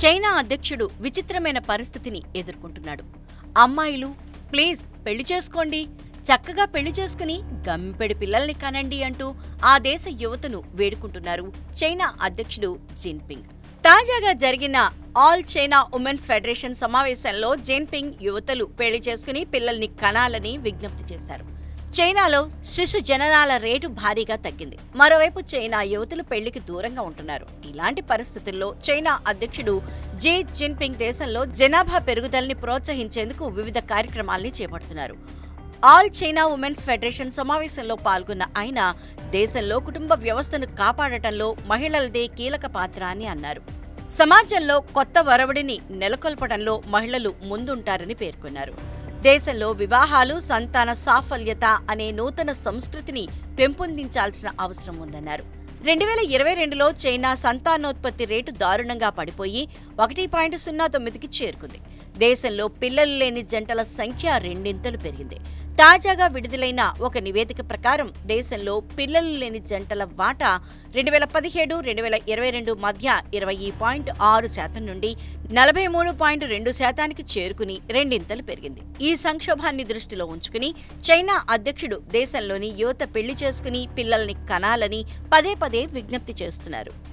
China అధ్యక్షుడు విచిత్రమైన పరిస్థితిని ఎదుర్కొంటున్నాడు అమ్మాయిలు ప్లీజ్ పెళ్లి చేసుకోండి చక్కగా పెళ్లి చేసుకుని గంపెడి పిల్లల్ని కనండి అంటూ ఆ దేశ యువతను వేడుకుంటున్నారు చైనా అధ్యక్షుడు జిన్పింగ్ తాజాగా జరిగిన ఆల్ చైనా ఉమెన్స్ ఫెడరేషన్ సమావేశంలో జిన్పింగ్ యువతలు పెళ్లి చేసుకుని పిల్లల్ని కనాలని విజ్ఞప్తి చేశారు చైనాలో శిశు జననాల రేటు భారీగా తగ్గింది మరోవైపు చైనా యువతులు పెళ్లికి దూరంగా ఉంటున్నారు ఇలాంటి పరిస్థితుల్లో చైనా అధ్యక్షుడు జీ జిన్పింగ్ దేశంలో జనాభా పెరుగుదలని ప్రోత్సహించేందుకు వివిధ కార్యక్రమాల్ని చేపడుతున్నారు ఆల్ చైనా ఉమెన్స్ ఫెడరేషన్ సమావేశంలో పాల్గొన్న ఆయన దేశంలో కుటుంబ వ్యవస్థను కాపాడటంలో మహిళలదే కీలక పాత్ర అని అన్నారు సమాజంలో కొత్త వరవడిని నెలకొల్పడంలో మహిళలు ముందుంటారని పేర్కొన్నారు దేశంలో వివాహాలు సంతాన సాఫల్యత అనే నూతన సంస్కృతిని పెంపొందించాల్సిన అవసరం ఉందన్నారు రెండు వేల ఇరవై రెండులో చైనా సంతానోత్పత్తి రేటు దారుణంగా పడిపోయి ఒకటి పాయింట్ సున్నా తొమ్మిదికి చేరుకుంది దేశంలో పిల్లలు లేని జంటల సంఖ్య రెండింతలు పెరిగింది తాజాగా విడుదలైన ఒక నివేదిక ప్రకారం దేశంలో పిల్లలు లేని జంటల వాటా రెండు వేల పదిహేడు రెండు వేల ఇరవై రెండు మధ్య ఇరవై పాయింట్ ఆరు శాతం నుండి నలభై మూడు పాయింట్ రెండు శాతానికి చేరుకుని రెండింతలు పెరిగింది ఈ సంక్షోభాన్ని దృష్టిలో ఉంచుకుని చైనా అధ్యక్షుడు దేశంలోని యువత పెళ్లి చేసుకుని పిల్లల్ని కనాలని పదే పదే విజ్ఞప్తి చేస్తున్నారు